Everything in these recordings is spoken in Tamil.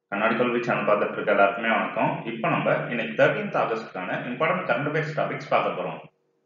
கண்ணாடி கல்வி சேனல் பார்த்துட்டு இருக்க எல்லாருக்குமே வணக்கம் இப்போ நம்ம இன்னைக்கு தேர்ட்டீன்த் ஆகஸ்ட்கான இம்பார்ட்டன்ட் கரண்ட் அஃபேர்ஸ் டாபிக்ஸ் பார்க்க போறோம்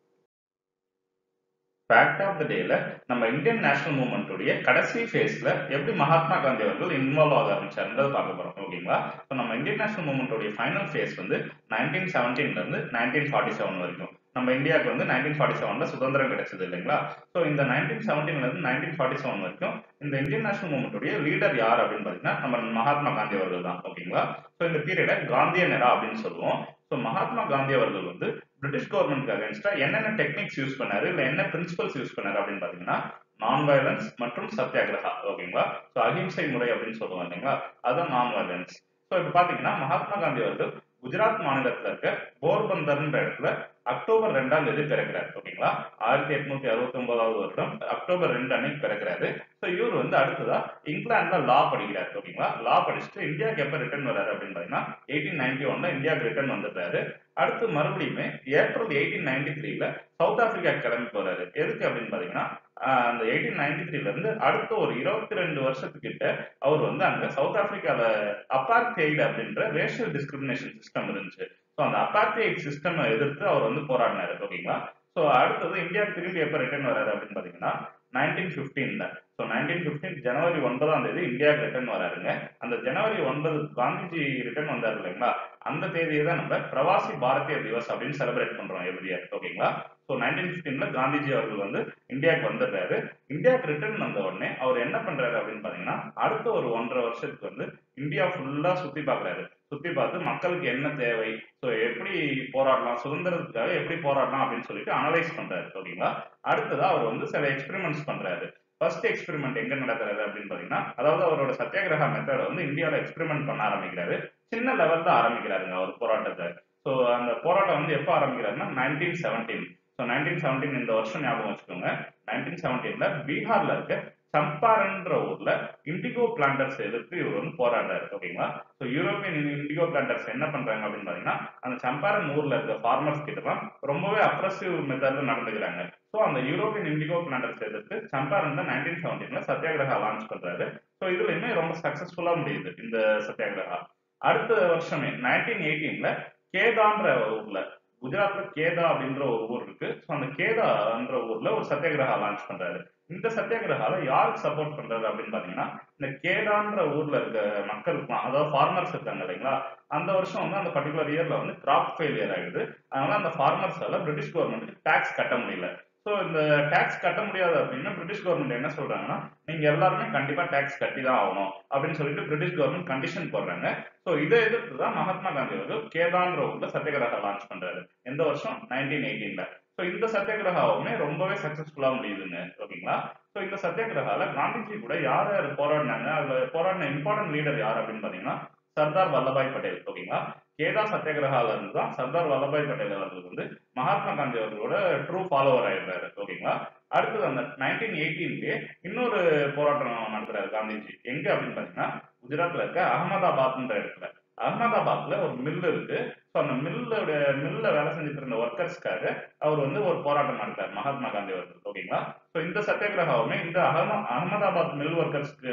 ஃபேக்ட் ஆஃப் த டேல நம்ம இந்தியன் நேஷனல் மூவ்மெண்ட்டுடைய கடைசி ஃபேஸ்ல எப்படி மகாத்மா காந்தி அவர்கள் இன்வால்வ் ஆக ஆரம்பிச்சாருன்றதை பார்க்க போறோம் ஓகேங்களா ஸோ நம்ம இந்தியன் நேஷனல் மூவ்மெண்ட்டுடைய ஃபைனல் ஃபேஸ் வந்து நைன்டீன் செவன்டீன்ல இருந்து நைன்டீன் ஃபார்ட்டி செவன் வரைக்கும் நம்ம இந்தியாவுக்கு வந்து நைன்டீன் ஃபார்ட்டி செவன்ல சுதந்திரம் கிடைச்சது இல்லைங்களா ஸோ இந்த நைன்டீன் செவன்டீன்ல இருந்து நைன்டீன் ஃபார்ட்டி செவன் வரைக்கும் இந்த இந்தியன் நேஷனல் மூவ்மெண்ட்டுடைய லீடர் யார் அப்படின்னு பார்த்தீங்கன்னா நம்ம மகாத்மா காந்தி அவர்கள் தான் ஓகேங்களா ஸோ இந்த பீரியடை காந்திய நேரா அப்படின்னு சொல்லுவோம் ஸோ மகாத்மா காந்தி அவர்கள் வந்து பிரிட்டிஷ் கவர்மெண்ட்க்கு அகேன்ஸ்டா என்னென்ன டெக்னிக்ஸ் யூஸ் பண்ணாரு இல்லை என்ன பிரின்சிபல்ஸ் யூஸ் பண்ணாரு அப்படின்னு பார்த்தீங்கன்னா நான் வயலன்ஸ் மற்றும் சத்தியாகிரகா ஓகேங்களா ஸோ அஹிம்சை முறை அப்படின்னு சொல்லுவோம் இல்லைங்களா அதுதான் நான் வயலன்ஸ் ஸோ இப்போ பார்த்தீங்கன்னா மகாத்மா காந்தி அவர்கள் குஜராத் மாநிலத்தில் இருக்க போர்பந்தர்ன்ற இடத்துல அக்டோபர் ரெண்டாம் தேதி பிறக்கிறார் ஓகேங்களா ஆயிரத்தி எட்நூத்தி அறுபத்தி ஒன்பதாவது வருடம் அக்டோபர் ரெண்டு அன்னைக்கு பிறக்கிறாரு ஸோ இவர் வந்து அடுத்ததா இங்கிலாந்துல லா படிக்கிறார் ஓகேங்களா லா படிச்சுட்டு இந்தியாவுக்கு எப்போ ரிட்டர்ன் வராரு அப்படின்னு பார்த்தீங்கன்னா எயிட்டீன் நைன்டி ஒன்ல இந்தியாவுக்கு ரிட்டர்ன் வந்துட்டாரு அடுத்து மறுபடியுமே ஏப்ரல் எயிட்டீன் நைன்டி த்ரீல சவுத் ஆப்பிரிக்கா கிளம்பி போறாரு எதுக்கு அப்படின்னு பாத்தீங்கன்னா அந்த எயிட்டீன் நைன்டி த்ரீல இருந்து அடுத்த ஒரு இருபத்தி ரெண்டு வருஷத்துக்கிட்ட அவர் வந்து அங்க சவுத் ஆப்பிரிக்கால அப்பார்த்தைடு அப்படின்ற ரேஷியல் டிஸ்கிரிமினேஷன் சிஸ்டம் இருந்துச்சு ஸோ அந்த அப்பார்த்தைட் சிஸ்டம் எதிர்த்து அவர் வந்து போராடினாரு ஓகேங்களா ஸோ அடுத்தது இந்தியாவுக்கு திரும்பி எப்போ ரிட்டர்ன் வராரு அப்படின்னு பாத்தீங்கன்னா நைன்டீன் ஃபிஃப்டீன்ல ஸோ நைன்டீன் ஃபிஃப்டீன் ஜனவரி ஒன்பதாம் தேதி இந்தியாவுக்கு ரிட்டர்ன் வராருங்க அந்த ஜனவரி ஒன்பது காந்திஜி ரிட்டர்ன் வந்தார் இல்லைங்களா அந்த தேதியை தான் நம்ம பிரவாசி பாரதிய திவஸ் அப்படின்னு செலிப்ரேட் பண்றோம் எவ்ரி இயர் ஓகேங்களா ஸோ நைன்டீன் ஃபிஃப்டீன்ல காந்திஜி அவர்கள் வந்து இந்தியாவுக்கு வந்துடுறாரு இந்தியாவுக்கு ரிட்டர்ன் வந்த உடனே அவர் என்ன பண்றாரு அப்படின்னு பாத்தீங்கன்னா அடுத்த ஒரு ஒன்றரை வருஷத்துக்கு வந்து இந்தியா ஃபுல்லா சுத்தி பாக்குறாரு சுத்தி பார்த்து மக்களுக்கு என்ன தேவை ஸோ எப்படி போராடலாம் சுதந்திரத்துக்காக எப்படி போராடலாம் அப்படின்னு சொல்லிட்டு அனலைஸ் பண்றாரு ஓகேங்களா அடுத்ததா அவர் வந்து சில எக்ஸ்பெரிமெண்ட்ஸ் பண்றாரு ஃபர்ஸ்ட் எக்ஸ்பெரிமெண்ட் எங்க நடக்கிறது அப்படின்னு பாத்தீங்கன்னா அதாவது அவரோட சத்தியாகிரகா மெத்தட் வந்து இந்தியாவில எக்ஸ்பெரிமெண்ட் பண்ண ஆரம்பிக்கிறாரு சின்ன லெவல்ல ஆரம்பிக்கிறாருங்க அவர் போராட்டத்தை ஸோ அந்த போராட்டம் வந்து எப்போ ஆரம்பிக்கிறாருன்னா nineteen seventeen so nineteen seventeen இந்த வருஷம் ஞாபகம் வச்சுக்கோங்க நைன்டீன் செவன்டீன்ல பீகார்ல இருக்க சம்பாரன்ற ஊர்ல இண்டிகோ பிளான்டர்ஸ் எதிர்த்து இவர் வந்து போராடுறாரு ஓகேங்களா ஸோ யூரோப்பியன் இண்டிகோ பிளான்டர்ஸ் என்ன பண்றாங்க அப்படின்னு பாத்தீங்கன்னா அந்த சம்பாரன் ஊர்ல இருக்க ஃபார்மர்ஸ் கிட்ட தான் ரொம்பவே அப்ரஸிவ் மெத்தட்ல நடந்துக்கிறாங்க ஸோ அந்த யூரோப்பியன் இண்டிகோ பிளான்டர்ஸ் எதிர்த்து சம்பாரன் தான் நைன்டீன் செவன்டீன்ல சத்தியாகிரகா லான்ச் பண்றாரு ஸோ இதுலயுமே ரொம்ப சக்சஸ்ஃபுல்லா முடியுது இந்த சத்தியாகிரகா அடுத்த வருஷமே நைன்டீன் எயிட்டீன்ல கேதான்ற ஊர்ல குஜராத்ல கேதா அப்படின்ற ஒரு ஊர் இருக்கு ஸோ அந்த கேதான்ற ஊர்ல ஒரு சத்தியாகிரகா லான்ச் பண்றாரு இந்த சத்தியாகிரகால யாருக்கு சப்போர்ட் பண்றாரு அப்படின்னு பாத்தீங்கன்னா இந்த கேதான்ற ஊர்ல இருக்க மக்களுக்குலாம் அதாவது ஃபார்மர்ஸ் இருக்காங்க இல்லைங்களா அந்த வருஷம் வந்து அந்த பர்டிகுலர் இயர்ல வந்து கிராப் ஃபெயிலியர் ஆயிடுது அதனால அந்த ஃபார்மர்ஸால பிரிட்டிஷ் கவர்மெண்ட்டுக்கு டேக்ஸ் கட்ட முடியல ஸோ இந்த டேக்ஸ் கட்ட முடியாது அப்படின்னா பிரிட்டிஷ் கவர்மெண்ட் என்ன சொல்றாங்கன்னா நீங்க எல்லாருமே கண்டிப்பா டேக்ஸ் கட்டி தான் ஆகணும் அப்படின்னு சொல்லிட்டு பிரிட்டிஷ் கவர்மெண்ட் கண்டிஷன் போடுறாங்க ஸோ இதை எதிர்த்து தான் மகாத்மா காந்தி அவர்கள் கேதான்ற ஊர்ல சத்தியாகிரகா லான்ச் பண்றாரு எந்த வருஷம் நைன்டீன் எயிட்டீன்ல ஸோ இந்த சத்தியாகிரகாவுமே ரொம்பவே சக்சஸ்ஃபுல்லா முடியுதுங்க ஓகேங்களா ஸோ இந்த சத்தியாகிரகால காந்திஜி கூட யார் யார் போராடினாங்க அதுல போராடின இம்பார்ட்டன்ட் லீடர் யார் அப்படின்னு பாத்தீங்கன்னா சர்தார் வல்லபாய் பட்டேல் ஓகேங்களா கேதா சத்தியாகிரகால இருந்து தான் சர்தார் வல்லபாய் பட்டேல் அவர்கள் வந்து மகாத்மா காந்தி அவர்களோட ட்ரூ ஃபாலோவர் ஆயிடுறாரு ஓகேங்களா அடுத்தது அந்த நைன்டீன் எயிட்டீன்லயே இன்னொரு போராட்டம் நடத்துறாரு காந்திஜி எங்க அப்படின்னு பாத்தீங்கன்னா குஜராத்ல இருக்க அகமதாபாத்ன்ற இடத்துல அகமதாபாத்ல ஒரு மில் இருக்கு ஸோ அந்த மில்லோட மில்ல வேலை செஞ்சுட்டு இருந்த ஒர்க்கர்ஸ்க்காக அவர் வந்து ஒரு போராட்டம் நடத்தார் மகாத்மா காந்தி அவர்கள் ஓகேங்களா ஸோ இந்த சத்தியாகிரகாவுமே இந்த அகம அகமதாபாத் மில் ஒர்க்கர்ஸ்க்கு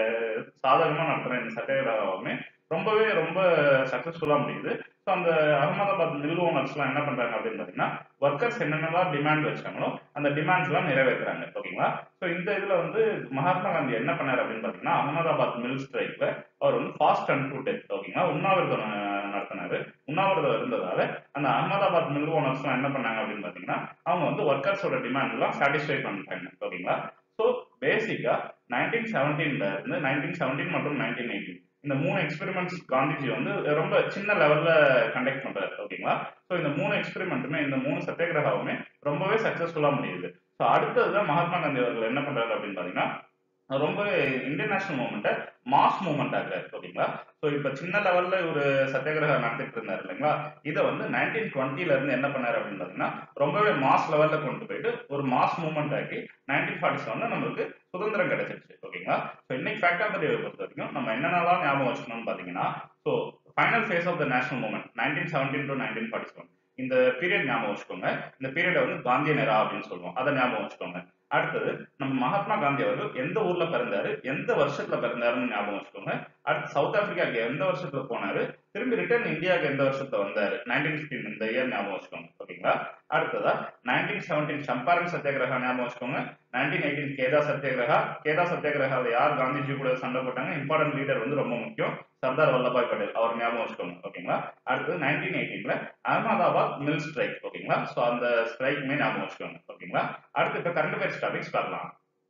சாதகமா நடத்துற இந்த சத்தியாகிரகாவுமே ரொம்பவே ரொம்ப சக்சஸ்ஃபுல்லா முடியுது ஸோ அந்த அகமதாபாத் மில் ஓனர்ஸ்லாம் என்ன பண்றாங்க அப்படின்னு பாத்தீங்கன்னா ஒர்க்கர்ஸ் என்னென்னலாம் டிமாண்ட் வச்சாங்களோ அந்த டிமாண்ட்ஸ் எல்லாம் நிறைவேற்றுறாங்க ஓகேங்களா ஸோ இந்த இதுல வந்து மகாத்மா காந்தி என்ன பண்ணாரு அப்படின்னு பாத்தீங்கன்னா அகமதாபாத் மில் ஸ்ட்ரைக்ல அவர் வந்து ஃபாஸ்ட் அண்ட் டு டெத் ஓகேங்களா உண்ணாவிரதம் நடத்தினாரு உண்ணாவிரதம் இருந்ததால அந்த அகமதாபாத் மில் ஓனர்ஸ் என்ன பண்ணாங்க அப்படின்னு பாத்தீங்கன்னா அவங்க வந்து ஒர்க்கர்ஸோட டிமாண்ட் எல்லாம் சாட்டிஸ்ஃபை பண்ணிட்டாங்க ஓகேங்களா ஸோ பேசிக்கா நைன்டீன் செவன்டீன்ல இருந்து நைன்டீன் செவன்டீன் மற்றும் நைன்டீன் எயிட்டீன் இந்த மூணு எக்ஸ்பெரிமெண்ட்ஸ் காந்திஜி வந்து ரொம்ப சின்ன லெவல்ல கண்டக்ட் பண்றாரு ஓகேங்களா ஸோ இந்த மூணு எக்ஸ்பெரிமெண்ட்டுமே இந்த மூணு சத்தியாகிரகாவுமே ரொம்பவே சக்சஸ்ஃபுல்லா முடியுது ஸோ அடுத்ததுதான் மகாத்மா காந்தி அவர்கள் என்ன பண்றாரு அப்படின்னு பாத்தீங்கன்னா ரொம்ப இந்தியன் நேஷனல் மூவ்மெண்ட்டை மாஸ் மூவ்மெண்ட் ஆகுறாரு ஓகேங்களா ஸோ இப்போ சின்ன லெவல்ல ஒரு சத்தியாகிரகா நடத்திட்டு இருந்தாரு இல்லைங்களா இதை வந்து நைன்டீன் டுவெண்ட்டில இருந்து என்ன பண்ணாரு அப்படின்னு பாத்தீங்கன்னா ரொம்பவே மாஸ் லெவல்ல கொண்டு போயிட்டு ஒரு மாஸ் மூவ்மெண்ட் ஆக்கி நைன்டீன் ஃபார்ட்டி செவன்ல நம்மளுக்கு சுதந்திரம் கிடைச்சிருச்சு ஓகேங்களா ஸோ இன்னைக்கு ஃபேக்ட் ஆஃப் த டே பொறுத்த வரைக்கும் நம்ம என்னென்னலாம் ஞாபகம் வச்சுக்கணும்னு பாத்தீங்கன்னா so final phase of the national movement nineteen seventeen to nineteen forty seven இந்த பீரியட் ஞாபகம் வச்சுக்கோங்க இந்த பீரியடை வந்து காந்திய நேரா அப்படின்னு சொல்லுவோம் அதை ஞாபகம் வச்சுக்கோங்க அடுத்தது நம்ம மகாத்மா காந்தி அவர்கள் எந்த ஊர்ல பிறந்தாரு எந்த வருஷத்துல பிறந்தாருன்னு ஞாபகம் வச்சுக்கோங்க அடுத்து சவுத் ஆப்பிரிக்காக்கு எந்த வருஷத்துல போனாரு திரும்பி ரிட்டர்ன் இந்தியாவுக்கு எந்த வருஷத்துல வந்தாரு நைன்டீன் ஃபிஃப்டீன் இந்த இயர் ஞாபகம் வச்சுக்கோங்க ஓகேங்களா அடுத்ததா நைன்டீன் செவன்டீன் சம்பாரன் சத்தியாகிரகா ஞாபகம் வச்சுக்கோங்க நைன்டீன் எயிட்டீன் கேதா சத்தியாகிரகா கேதா சத்தியாகிரகாவில் யார் காந்திஜி கூட சண்டை போட்டாங்க இம்பார்ட்டன்ட் லீடர் வந்து ரொம்ப முக்கியம் சர்தார் வல்லபாய் பட்டேல் அவர் ஞாபகம் வச்சுக்கோங்க ஓகேங்களா அடுத்தது நைன்டீன் எயிட்டீன்ல அகமதாபாத் மில் ஸ்ட்ரைக் ஓகேங்களா ஸோ அந்த ஸ்ட்ரைக்குமே ஞாபகம் வச்சுக்கோங்க ஓகேங்களா அடுத்து இப்போ கரண்ட் அஃபேர்ஸ் டாபிக்ஸ் பார்க்கலாம்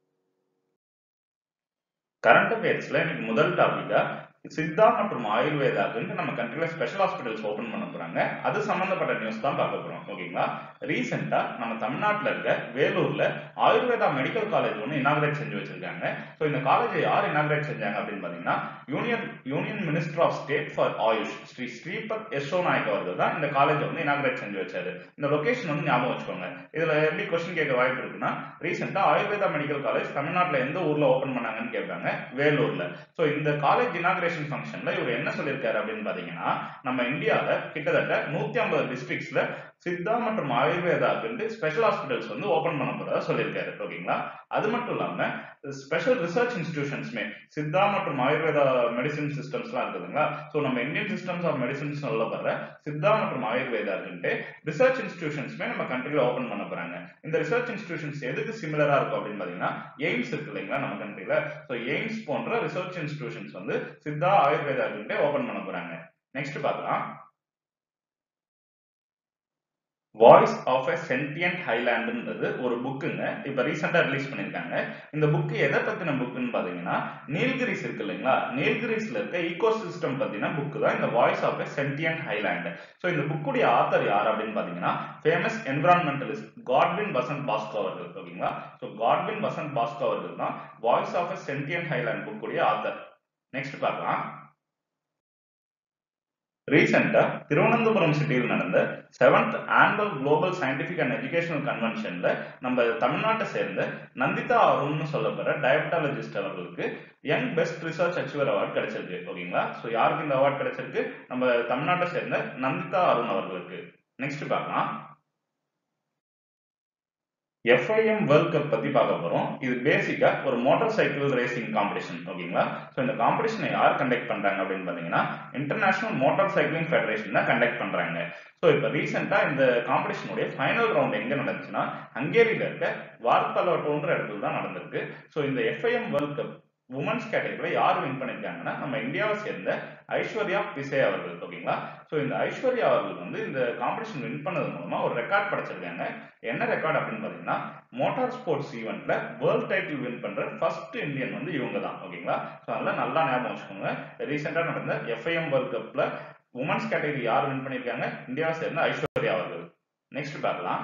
கரண்ட் அஃபேர்ஸ்ல இன்னைக்கு முதல் டாபிக்கா சித்தா மற்றும் ஆயுர்வேதாக்குன்னு நம்ம கண்ட்ரில ஸ்பெஷல் ஹாஸ்பிட்டல்ஸ் ஓபன் பண்ண போறாங்க அது சம்பந்தப்பட்ட நியூஸ் தான் பார்க்க போறோம் ஓகேங்களா ரீசெண்டா நம்ம தமிழ்நாட்டில் இருக்க வேலூர்ல ஆயுர்வேதா மெடிக்கல் காலேஜ் ஒன்று இனாகிரேட் செஞ்சு வச்சிருக்காங்க ஸோ இந்த காலேஜை யார் இனாகிரேட் செஞ்சாங்க அப்படின்னு பாத்தீங்கன்னா union union minister of state for AYUSH Shri Shripad Yesso Naik அவர்கள் தான் இந்த காலேஜ் வந்து இனாகிரேட் செஞ்சு வச்சாரு இந்த லொகேஷன் வந்து ஞாபகம் வச்சுக்கோங்க இதுல எப்படி கொஸ்டின் கேட்க வாய்ப்பு இருக்குன்னா ரீசெண்டா ஆயுர்வேதா மெடிக்கல் காலேஜ் தமிழ்நாட்டில் எந்த ஊர்ல ஓபன் பண்ணாங்கன்னு கேட்பாங்க வேலூர்ல ஸோ இந்த காலேஜ் இனாகிரேஷன் ஃபங்க்ஷன்ல இவர் என்ன சொல்லியிருக்காரு அப்படின்னு பாத்தீங்கன்னா நம்ம இந்தியால கிட்டத்தட்ட நூத்தி ஐம்பது டிஸ்ட்ரிக்ட்ஸ்ல சித்தா மற்றும் ஆயுர்வேதாக்கு ஸ்பெஷல் ஹாஸ்பிட்டல்ஸ் வந்து ஓபன் பண்ண போறதா சொல்லியிருக்காரு ஓகேங்களா அது மட்டும் இல்லாம ஸ்பெஷல் ரிசர்ச் இன்ஸ்டிடியூஷன்ஸ்மே சித்தா மற்றும் ஆயுர்வேதா மெடிசின் சிஸ்டம்ஸ்லாம் இருக்குதுங்களா ஸோ நம்ம இந்தியன் சிஸ்டம்ஸ் ஆஃப் மெடிசின்ஸ் சொல்ல வர சித்தா மற்றும் ஆயுர்வேதாக்குன்ட்டு ரிசர்ச் இன்ஸ்டிடியூஷன்ஸ்மே நம்ம கண்ட்ரில ஓபன் பண்ண போறாங்க இந்த ரிசர்ச் இன்ஸ்டிடியூஷன்ஸ் எதுக்கு சிமிலரா இருக்கும் அப்படின்னு பாத்தீங்கன்னா எய்ம்ஸ் இருக்கு இல்லைங்களா நம்ம கண்ட்ரில ஸோ எய்ம்ஸ் போன்ற ரிசர்ச் இன்ஸ்டிடியூஷன்ஸ் வந்து சித்தா ஆயுர்வேதாக்குன்ட்டு ஓபன் பண்ண போறாங்க நெக்ஸ்ட் பார்க்கலாம் வாய்ஸ் ஆஃப் எ சென்டியன்ட் ஹைலாண்டுன்றது ஒரு புக்குங்க இப்போ ரீசெண்டாக ரிலீஸ் பண்ணியிருக்காங்க இந்த புக்கு எதை பற்றின புக்குன்னு பார்த்தீங்கன்னா நீல்கிரிஸ் இருக்கு இல்லைங்களா நீல்கிரிஸ்ல இருக்க ஈகோ சிஸ்டம் பற்றின புக்கு தான் இந்த voice of a sentient highland so இந்த புக்குடைய ஆத்தர் யார் அப்படின்னு பார்த்தீங்கன்னா famous environmentalist Godwin Vasanth Bosco அவர்கள் ஓகேங்களா ஸோ காட்வின் வசந்த் பாஸ்கோ அவர்கள் தான் voice of a sentient highland புக்குடைய ஆத்தர் நெக்ஸ்ட் பார்க்கலாம் ரீசெண்டா திருவனந்தபுரம் சிட்டியில் நடந்த seventh annual global scientific and educational கன்வென்ஷன்ல நம்ம தமிழ்நாட்டை சேர்ந்த நந்திதா அருண்னு சொல்லப்படுற டயபட்டாலஜிஸ்ட் அவர்களுக்கு young best research achiever award கிடைச்சிருக்கு ஓகேங்களா ஸோ யாருக்கு இந்த அவார்டு கிடைச்சிருக்கு நம்ம தமிழ்நாட்டை சேர்ந்த நந்திதா அருண் அவர்களுக்கு நெக்ஸ்ட் பார்க்கலாம் எஃப்ஐஎம் வேர்ல்ட் கப் பத்தி பார்க்க போறோம் இது பேசிக்கா ஒரு மோட்டார் சைக்கிள் ரேசிங் காம்படிஷன் ஓகேங்களா ஸோ இந்த காம்படிஷனை யார் கண்டக்ட் பண்றாங்க அப்படின்னு பாத்தீங்கன்னா இன்டர்நேஷனல் மோட்டார் சைக்கிளிங் ஃபெடரேஷன் தான் கண்டக்ட் பண்றாங்க ஸோ இப்போ ரீசெண்டா இந்த காம்படிஷனுடைய ஃபைனல் ரவுண்ட் எங்க நடந்துச்சுன்னா ஹங்கேரியில இருக்க வார்த்தலோட்டோன்ற இடத்துல தான் நடந்திருக்கு ஸோ இந்த எஃப்ஐஎம் வேர்ல்ட் கப் உமன்ஸ் கேட்டகரியில் யார் வின் பண்ணியிருக்காங்கன்னா நம்ம இந்தியாவை சேர்ந்த ஐஸ்வர்யா பிசே அவர்கள் ஓகேங்களா ஸோ இந்த ஐஸ்வர்யா அவர்கள் வந்து இந்த காம்படிஷன் வின் பண்ணது மூலமா ஒரு ரெக்கார்ட் படைச்சிருக்காங்க என்ன ரெக்கார்ட் அப்படின்னு பார்த்தீங்கன்னா மோட்டார் ஸ்போர்ட்ஸ் ஈவெண்ட்ல வேர்ல்ட் டைட்டில் வின் பண்ற ஃபர்ஸ்ட் இந்தியன் வந்து இவங்க தான் ஓகேங்களா ஸோ அதெல்லாம் நல்லா ஞாபகம் வச்சுக்கோங்க ரீசெண்டாக நடந்த எஃப்ஐஎம் வேர்ல்ட் கப்ல உமன்ஸ் கேட்டகரி யார் வின் பண்ணியிருக்காங்க இந்தியாவை சேர்ந்த ஐஸ்வர்யா அவர்கள் நெக்ஸ்ட் பார்க்கலாம்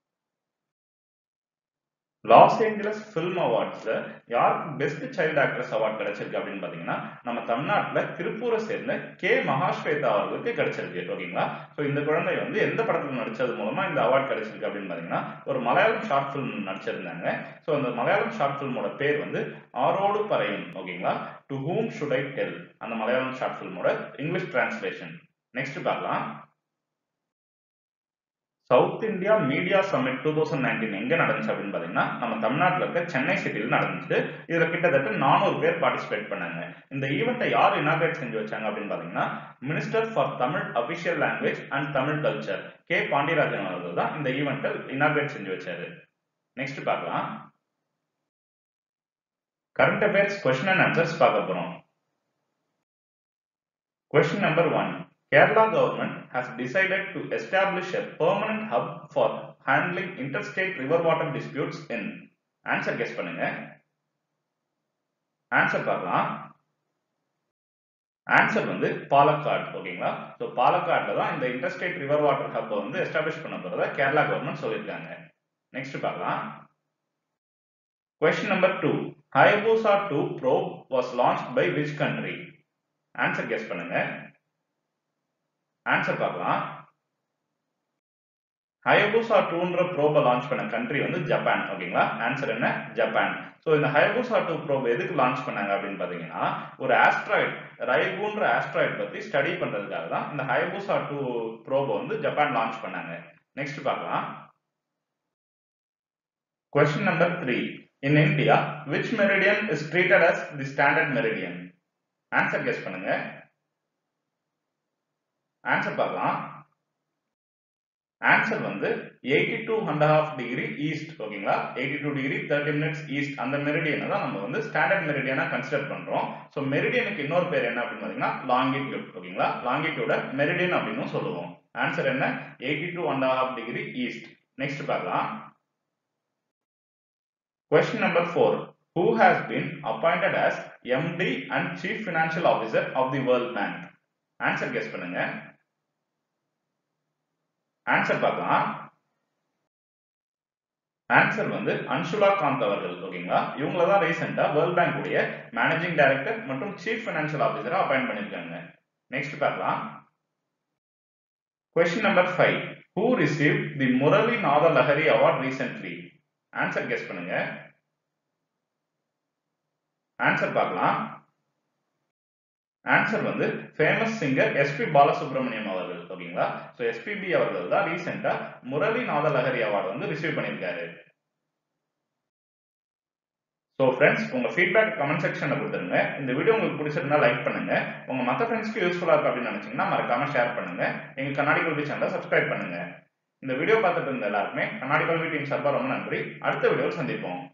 லாஸ் ஏஞ்சலஸ் ஃபில்ம் அவார்ட்ஸ்ல யாருக்கு பெஸ்ட் சைல்டு ஆக்ட்ரஸ் அவார்ட் கிடைச்சிருக்கு அப்படின்னு பாத்தீங்கன்னா நம்ம தமிழ்நாட்டுல திருப்பூரை சேர்ந்த கே மகாஸ்வேதா அவர்களுக்கு கிடைச்சிருக்கு ஓகேங்களா ஸோ இந்த குழந்தை வந்து எந்த படத்துல நடிச்சது மூலமா இந்த அவார்ட் கிடைச்சிருக்கு அப்படின்னு பாத்தீங்கன்னா ஒரு மலையாளம் ஷார்ட் ஃபிலிம் நடிச்சிருந்தாங்க ஸோ அந்த மலையாளம் ஷார்ட் ஃபிலிமோட பேர் வந்து ஆரோடு பறையும் ஓகேங்களா to whom should I tell அந்த மலையாளம் ஷார்ட் ஃபிலிமோட இங்கிலீஷ் டிரான்ஸ்லேஷன் நெக்ஸ்ட் பார்க்கலாம் south India media summit two thousand nineteen எங்க நடந்துச்சு அப்படின்னு பாத்தீங்கன்னா நம்ம தமிழ்நாட்டில் இருக்க சென்னை சிட்டியில் நடந்துச்சு இதுல கிட்டத்தட்ட நானூறு பேர் பார்ட்டிசிபேட் பண்ணாங்க இந்த ஈவெண்ட்டை யார் இனாகிரேட் செஞ்சு வச்சாங்க அப்படின்னு பாத்தீங்கன்னா minister for Tamil official language and Tamil culture K Pandiarajan அவர்கள் தான் இந்த ஈவெண்ட்டை இனாகிரேட் செஞ்சு வச்சாரு நெக்ஸ்ட் பார்க்கலாம் current affairs question and answers பார்க்க போறோம் question number one Kerala government has decided to establish a permanent hub for handling interstate river water disputes in answer guess பண்ணுங்க ஆன்சர் பார்க்கலாம் ஆன்சர் வந்து பாலக்காடு ஓகேங்களா ஸோ பாலக்காடுல தான் இந்த இன்டர்ஸ்டேட் ரிவர் வாட்டர் ஹப் வந்து எஸ்டாப்ளிஷ் பண்ண போறதா கேரளா கவர்மெண்ட் சொல்லியிருக்காங்க நெக்ஸ்ட் பார்க்கலாம் question number two Hayabusa two probe was launch by which country answer guess பண்ணுங்க ஆன்சர் பார்க்கலாம் ஹயபூசா டூன்ற ப்ரோபை லான்ச் பண்ண கண்ட்ரி வந்து ஜப்பான் ஓகேங்களா ஆன்சர் என்ன ஜப்பான் ஸோ இந்த ஹயபூசா டூ ப்ரோப் எதுக்கு லான்ச் பண்ணாங்க அப்படின்னு பார்த்தீங்கன்னா ஒரு ஆஸ்ட்ராய்ட் ரைகுன்ற ஆஸ்ட்ராய்ட் பத்தி ஸ்டடி பண்றதுக்காக தான் இந்த ஹயபூசா டூ ப்ரோபை வந்து ஜப்பான் லான்ச் பண்ணாங்க நெக்ஸ்ட் பார்க்கலாம் Question number 3. In India, which meridian is treated as the standard meridian? Answer guess பண்ணுங்க. Answer பார்க்கலாம். Answer வந்து 82 and a half degree east ஓகேங்களா 82 degree 30 minutes east அந்த மெரிடியனை தான் நம்ம வந்து ஸ்டாண்டர்ட் மெரிடியனா கன்சிடர் பண்றோம் ஸோ மெரிடியனுக்கு இன்னொரு பேர் என்ன அப்படின்னு பார்த்தீங்கன்னா லாங்கிடியூட் ஓகேங்களா லாங்கிடியூட மெரிடியன் அப்படின்னு சொல்லுவோம் ஆன்சர் என்ன 82 and a half degree east next பார்க்கலாம் Question number 4. Who has been appointed as MD and Chief Financial Officer of the World Bank? Answer guess பண்ணுங்க. Answer பார்க்கலாம். ஆன்சர் வந்து அன்சுலா காந்த் அவர்கள் ஓகேங்களா இவங்கள தான் ரீசெண்டா வேர்ல்ட் பேங்க் உடைய மேனேஜிங் டைரக்டர் மற்றும் சீஃப் ஃபைனான்சியல் ஆஃபீஸரா அப்பாயிண்ட் பண்ணிருக்காங்க நெக்ஸ்ட் பார்க்கலாம் question number five who receive the Murali Nada Lahari award recently answer guess பண்ணுங்க ஆன்சர் பார்க்கலாம் ஆன்சர் வந்து ஃபேமஸ் சிங்கர் எஸ்பி பாலசுப்ரமணியம் அவர்கள் ஓகேங்களா ஸோ எஸ்பிபி அவர்கள் தான் ரீசெண்டா முரளி நாத லஹரி அவார்டு வந்து ரிசீவ் பண்ணியிருக்காரு ஸோ ஃப்ரெண்ட்ஸ் உங்க ஃபீட்பேக் கமெண்ட் செக்ஷன்ல கொடுத்துருங்க இந்த வீடியோ உங்களுக்கு பிடிச்சிருந்தா லைக் பண்ணுங்க உங்க மற்ற ஃப்ரெண்ட்ஸ்க்கு யூஸ்ஃபுல்லா இருக்கு அப்படின்னு நினைச்சீங்கன்னா மறக்காம ஷேர் பண்ணுங்க எங்க கண்ணாடி கல்வி சேனலை சப்ஸ்கிரைப் பண்ணுங்க இந்த வீடியோ பார்த்துட்டு இருந்த எல்லாருக்குமே கண்ணாடி கல்வி டீம் சார்பாக ரொம்ப நன்றி அடுத்த வீடியோவில் சந்திப்போம்